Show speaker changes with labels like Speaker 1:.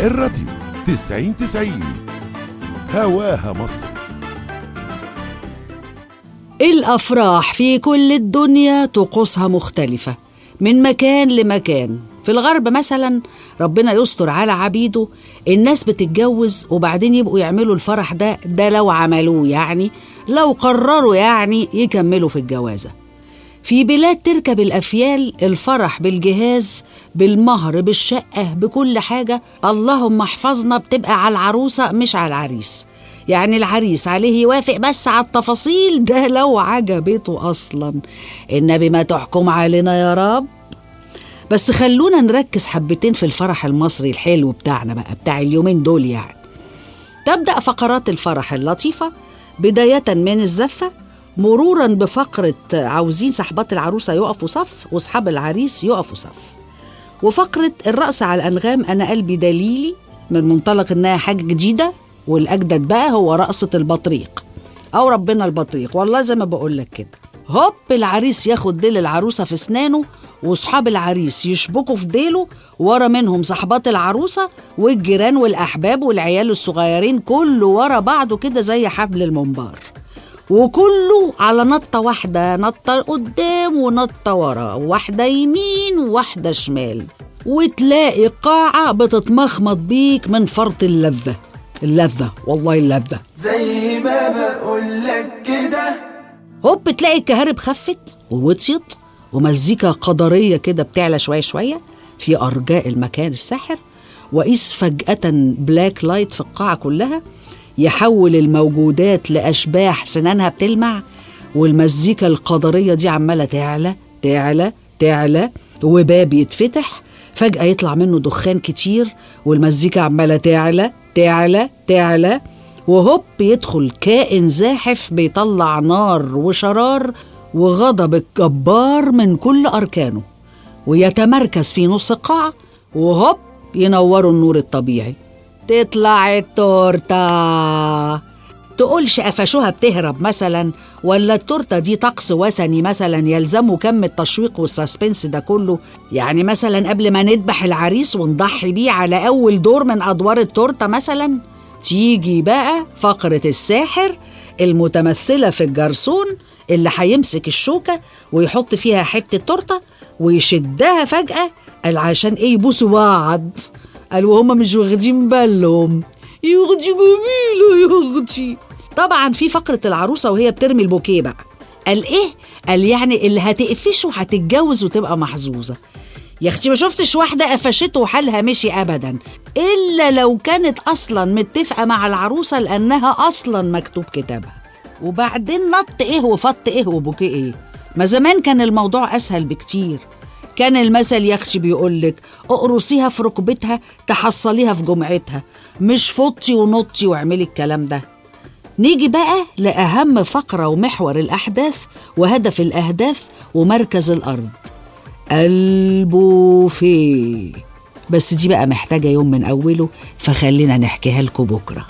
Speaker 1: الراديو تسعين تسعين هواها مصر
Speaker 2: الأفراح في كل الدنيا طقوسها مختلفة من مكان لمكان في الغرب مثلا ربنا يستر على عبيده الناس بتتجوز وبعدين يبقوا يعملوا الفرح ده ده لو عملوه يعني لو قرروا يعني يكملوا في الجوازة في بلاد تركب الأفيال الفرح بالجهاز بالمهر بالشقة بكل حاجة اللهم احفظنا بتبقى على العروسة مش على العريس يعني العريس عليه يوافق بس على التفاصيل ده لو عجبته أصلا النبي ما تحكم علينا يا رب بس خلونا نركز حبتين في الفرح المصري الحلو بتاعنا بقى بتاع اليومين دول يعني تبدأ فقرات الفرح اللطيفة بداية من الزفة مرورا بفقرة عاوزين صحبات العروسة يقفوا صف وأصحاب العريس يقفوا صف وفقرة الرقص على الأنغام أنا قلبي دليلي من منطلق إنها حاجة جديدة والأجدد بقى هو رقصة البطريق أو ربنا البطريق والله زي ما بقول لك كده هوب العريس ياخد ديل العروسة في أسنانه وصحاب العريس يشبكوا في ديله ورا منهم صحبات العروسة والجيران والأحباب والعيال الصغيرين كله ورا بعضه كده زي حبل المنبار وكله على نطة واحدة نطة قدام ونطة ورا واحدة يمين وواحدة شمال وتلاقي قاعة بتتمخمط بيك من فرط اللذة اللذة والله اللذة
Speaker 3: زي ما بقولك كده
Speaker 2: هوب تلاقي الكهارب خفت ووطيت ومزيكا قدرية كده بتعلى شوية شوية في أرجاء المكان الساحر وإذ فجأة بلاك لايت في القاعة كلها يحول الموجودات لأشباح سنانها بتلمع والمزيكا القدرية دي عمالة تعلى تعلى تعلى وباب يتفتح فجأة يطلع منه دخان كتير والمزيكا عمالة تعلى تعلى تعلى وهوب يدخل كائن زاحف بيطلع نار وشرار وغضب الجبار من كل أركانه ويتمركز في نص القاعة وهوب ينوروا النور الطبيعي تطلع التورتة تقولش قفشوها بتهرب مثلا ولا التورته دي طقس وثني مثلا يلزمه كم التشويق والسسبنس ده كله يعني مثلا قبل ما نذبح العريس ونضحي بيه على اول دور من ادوار التورته مثلا تيجي بقى فقره الساحر المتمثله في الجرسون اللي هيمسك الشوكه ويحط فيها حته تورته ويشدها فجاه قال عشان ايه يبوسوا بعض قال وهم مش واخدين بالهم يا اختي جميله يا اختي طبعا في فقره العروسه وهي بترمي البوكيه بقى قال ايه قال يعني اللي هتقفشه هتتجوز وتبقى محظوظه يا اختي ما شفتش واحده قفشته وحالها مشي ابدا الا لو كانت اصلا متفقه مع العروسه لانها اصلا مكتوب كتابها وبعدين نط ايه وفط ايه وبوكيه ايه ما زمان كان الموضوع اسهل بكتير كان المثل يخشي بيقولك اقرصيها في ركبتها تحصليها في جمعتها مش فطي ونطي واعملي الكلام ده نيجي بقى لأهم فقرة ومحور الأحداث وهدف الأهداف ومركز الأرض البوفيه بس دي بقى محتاجة يوم من أوله فخلينا نحكيها لكم بكرة